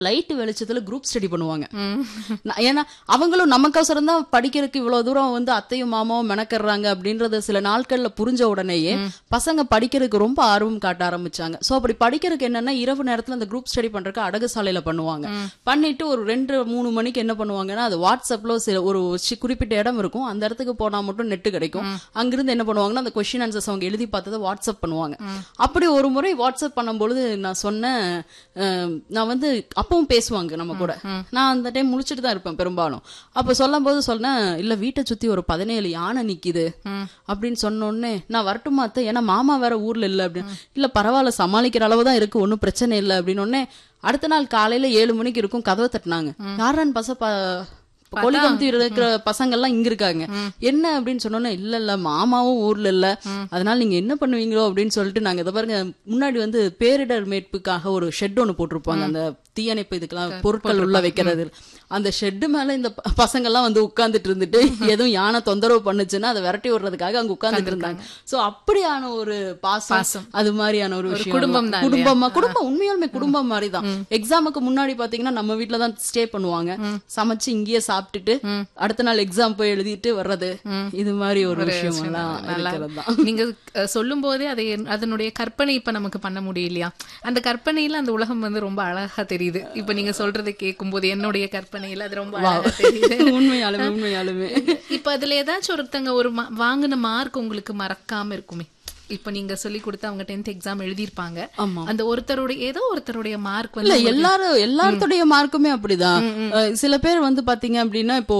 Light வெளிச்சத்துல group study பண்ணுவாங்க நான் ஏன்னா அவங்களும் நமக்கோசரம் தான் படிக்கிறதுக்கு இவ்வளவு தூரம் வந்து அத்தையும் மாமாவும் மெனக்கறாங்க அப்படின்றத சில நாட்கள்ல புரிஞ்ச உடனேயே பசங்க படிக்கிறதுக்கு ரொம்ப ஆர்வம் காட்ட ஆரம்பிச்சாங்க சோ அப்படி படிக்கிறதுக்கு என்னன்னா இரவு நேரத்துல அந்த குரூப் ஸ்டடி பண்றதுக்கு அடகு சாலையில பண்ணுவாங்க பண்ணிட்டு ஒரு ரெண்டு மூணு மணிக்கு என்ன பண்ணுவாங்கன்னா அது வாட்ஸ்அப்ல சில ஒரு சி- குறிப்பிட்ட இடம் இருக்கும் அந்த இடத்துக்கு போனா மட்டும் நெட் கிடைக்கும் அங்கிருந்து என்ன பண்ணுவாங்கன்னா அந்த கொஸ்டின் ஆன்சர்ஸ் அவங்க எழுதி பார்த்ததை வாட்ஸ்அப் பண்ணுவாங்க அப்படி ஒரு முறை வாட்ஸ்அப் பண்ணும்பொழுது நான் சொன்னேன் அஹ், நான் வந்து அப்பவும் பேசுவாங்க நம்ம கூட நான் அந்த டைம் முழிச்சிட்டு தான் இருப்பேன் பெரும்பாலும் அப்ப சொல்லும் போது சொன்னேன் இல்ல வீட்டை சுத்தி ஒரு பதினேழு யானை நிக்குது அப்படின்னு சொன்ன உடனே நான் வரட்டுமா அத்தை ஏன்னா மாமா வேற ஊர்ல இல்ல அப்படின்னு இல்ல பரவாயில்ல சமாளிக்கிற அளவு தான் இருக்கு ஒன்னும் பிரச்சனை இல்லை அப்படின்னு உடனே அடுத்த நாள் காலையில ஏழு மணிக்கு இருக்கும் கதவை தட்டினாங்க யாரான்னு பச ப- கொலிகம்பி இருக்கிற பசங்க எல்லாம் இங்க இருக்காங்க என்ன அப்படின்னு சொன்னோன்னே இல்ல இல்ல மாமாவும் ஊர்ல இல்ல அதனால நீங்க என்ன பண்ணுவீங்களோ அப்படின்னு சொல்லிட்டு நாங்க இதை பாருங்க முன்னாடி வந்து பேரிடர் மீட்புக்காக ஒரு ஷெட் ஒண்ணு போட்டிருப்பாங்க அந்த தீயணைப்பு இதுக்கெல்லாம் பொருட்கள் உள்ள வைக்கிறது அந்த ஷெட்டு மேல இந்த ப- பசங்க எல்லாம் வந்து உட்கார்ந்துட்டு இருந்துட்டு எதுவும் யானை தொந்தரவு பண்ணுச்சுன்னா அதை விரட்டி விடுறதுக்காக அங்க உட்கார்ந்துட்டு இருந்தாங்க சோ அப்படியான ஒரு பாசம் அது மாதிரியான ஒரு விஷயம் குடும்பம் தான் குடும்பமா குடும்பம் உண்மையாலுமே குடும்பம் மாதிரி தான் எக்ஸாமுக்கு முன்னாடி பாத்தீங்கன்னா நம்ம வீட்ல தான் ஸ்டே பண்ணுவாங்க சமைச்சு இங்கேயே சாப்பிட்டுட்டு அடுத்த நாள் எக்ஸாம் போய் எழுதிட்டு வர்றது இது மாதிரி ஒரு விஷயம் எல்லாம் இருக்கிறது தான் நீங்க அஹ், சொல்லும் போதே அதை அதனுடைய கற்பனை இப்ப நமக்கு பண்ண முடியலையா அந்த கற்பனையில அந்த உலகம் வந்து ரொம்ப அழகா தெரியுது இப்ப நீங்க சொல்றதை கேட்கும் போது என்னுடைய கற்பனையில அது ரொம்ப அழகா தெரியுது உண்மையாலுமே உண்மையாலுமே இப்ப அதுல ஏதாச்சும் ஒருத்தங்க ஒரு மா- வாங்கின மார்க் உங்களுக்கு மறக்காம இருக்குமே இப்ப நீங்க சொல்லி கொடுத்து அவங்க டென்த் எக்ஸாம் எழுதியிருப்பாங்க ஆமா. அந்த ஒருத்தருடைய ஏதோ ஒருத்தருடைய மார்க் இல்ல வந்து எல்லாரும் எல்லாத்துடைய மார்க்குமே அப்படிதான் அஹ் சில பேர் வந்து பாத்தீங்க அப்படின்னா இப்போ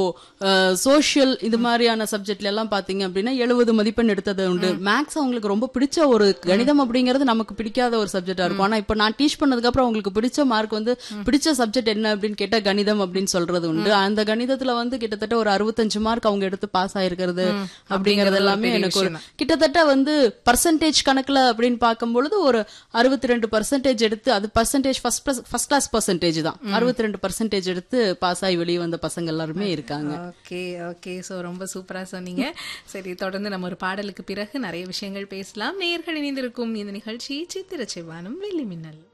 சோஷியல் இது மாதிரியான சப்ஜெக்ட்ல எல்லாம் பாத்தீங்க அப்படின்னா எழுபது மதிப்பெண் எடுத்தது உண்டு மேக்ஸ் அவங்களுக்கு ரொம்ப பிடிச்ச ஒரு கணிதம் அப்படிங்கிறது நமக்கு பிடிக்காத ஒரு சப்ஜெக்டா இருக்கும் ஆனா இப்போ நான் டீச் பண்ணதுக்கு அப்புறம் அவங்களுக்கு பிடிச்ச மார்க் வந்து பிடிச்ச சப்ஜெக்ட் என்ன அப்படின்னு கேட்டா கணிதம் அப்படின்னு சொல்றது உண்டு அந்த கணிதத்துல வந்து கிட்டத்தட்ட ஒரு அறுபத்தஞ்சு மார்க் அவங்க எடுத்து பாஸ் ஆயிருக்கிறது அப்படிங்கறது எல்லாமே எனக்கு ஒரு கிட்டத்தட்ட வந்து பர்சன்டேஜ் கணக்குல அப்படின்னு பார்க்கும் பொழுது ஒரு அறுபத்தி ரெண்டு பர்சன்டேஜ் எடுத்து அது percentage first first class percentage தான் அறுபத்தி ரெண்டு பர்சன்டேஜ் எடுத்து பாஸ் ஆகி வெளியே வந்த பசங்க எல்லாருமே இருக்காங்க ஓகே ஓகே சோ ரொம்ப சூப்பரா சொன்னீங்க சரி தொடர்ந்து நம்ம ஒரு பாடலுக்கு பிறகு நிறைய விஷயங்கள் பேசலாம் நேயர்கள் இணைந்திருக்கும் இந்த நிகழ்ச்சி சித்திர செவ்வானம் வெள்ளி மின்னல்